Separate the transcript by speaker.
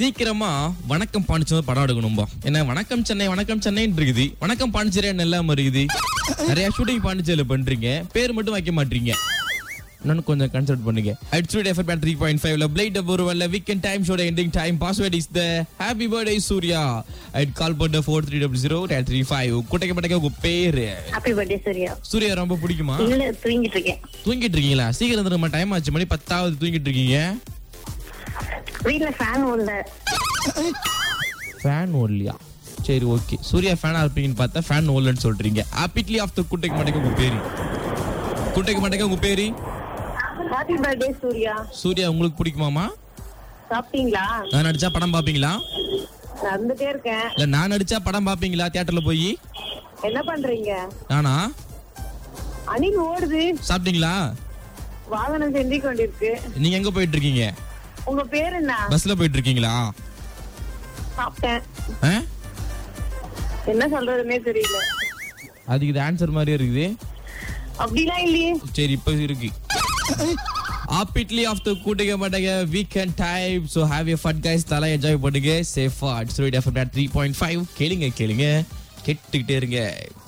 Speaker 1: சீக்கிரமா வணக்கம் பாண்டிச்சேரி படம் எடுக்கணும்பா என்ன வணக்கம் சென்னை வணக்கம் சென்னைன்னு இருக்குது வணக்கம் பாண்டிச்சேரி இல்லாம இருக்குது நிறைய ஷூட்டிங் பாண்டிச்சேரியில பண்றீங்க பேர் மட்டும் வைக்க மாட்டீங்க இன்னொன்னு கொஞ்சம் கன்சல்ட் பண்ணுங்க அட் ஸ்வீட் எஃபர் பேட் த்ரீ பாயிண்ட் ஃபைவ்ல பிளேட் ஒரு வரல வீக்கெண்ட் டைம் ஷோட ending time password is the happy birthday Surya அட் கால் பண்ண four three double zero three five குட்டைக்கு பட்டைக்க உங்க பேரு
Speaker 2: ஹாப்பி பர்த்டே சூர்யா
Speaker 1: சூர்யா ரொம்ப பிடிக்குமா
Speaker 2: இல்ல தூங்கிட்டு இருக்கேன்
Speaker 1: தூங்கிட்டு இருக்கீங்களா சீக்கிரம் திரும்ப டைம் ஆச்சு மணி பத்தாவது தூங்கிட்டு இருக்கீங்க
Speaker 2: வீட்ல ஃபேன் ஓடல
Speaker 1: ஃபேன் ஓடலையா சரி ஓகே சூர்யா ஃபேனா இருப்பீங்கன்னு பார்த்தா ஃபேன் ஓடலன்னு சொல்றீங்க ஆப்பிட்லி ஆஃப் த குட்டைக்கு மாட்டேங்க உங்க பேரு குட்டைக்கு மாட்டேங்க உங்க பேரு
Speaker 2: ஹாப்பி பர்த்டே சூர்யா
Speaker 1: சூர்யா உங்களுக்கு பிடிக்குமாமா
Speaker 2: சாப்பிட்டீங்களா
Speaker 1: நான் நடிச்சா படம் பாப்பீங்களா
Speaker 2: நடந்துட்டே இருக்கேன்
Speaker 1: இல்ல நான் நடிச்சா படம் பாப்பீங்களா தியேட்டர்ல போய்
Speaker 2: என்ன பண்றீங்க
Speaker 1: நானா
Speaker 2: அணில் ஓடுது
Speaker 1: சாப்பிட்டீங்களா
Speaker 2: வாகனம் செஞ்சு கொண்டிருக்கு
Speaker 1: நீங்க எங்க போயிட்டு இருக்கீங்க
Speaker 2: உங்க பேர் என்ன
Speaker 1: பஸ்ல போயிட்டு இருக்கீங்களா
Speaker 2: சாப்பிட்டேன்
Speaker 1: ஆ?
Speaker 2: என்ன சொல்றதுன்னே தெரியல
Speaker 1: அதுக்கு இது ஆன்சர் மாதிரியே இருக்குது
Speaker 2: அப்படிலாம் இல்லையே
Speaker 1: சரி இப்ப இருக்கு ஆப்பிட்லி ஆஃப் த கூட்டிக்க மாட்டேங்க weekend time so have a fat guys தலை என்ஜாய் பண்ணுங்க சேஃபா அட்ஸ் த்ரீ பாயிண்ட் ஃபைவ் கேளுங்க கேளுங்க கேட்டுக்கிட்டே இருங்க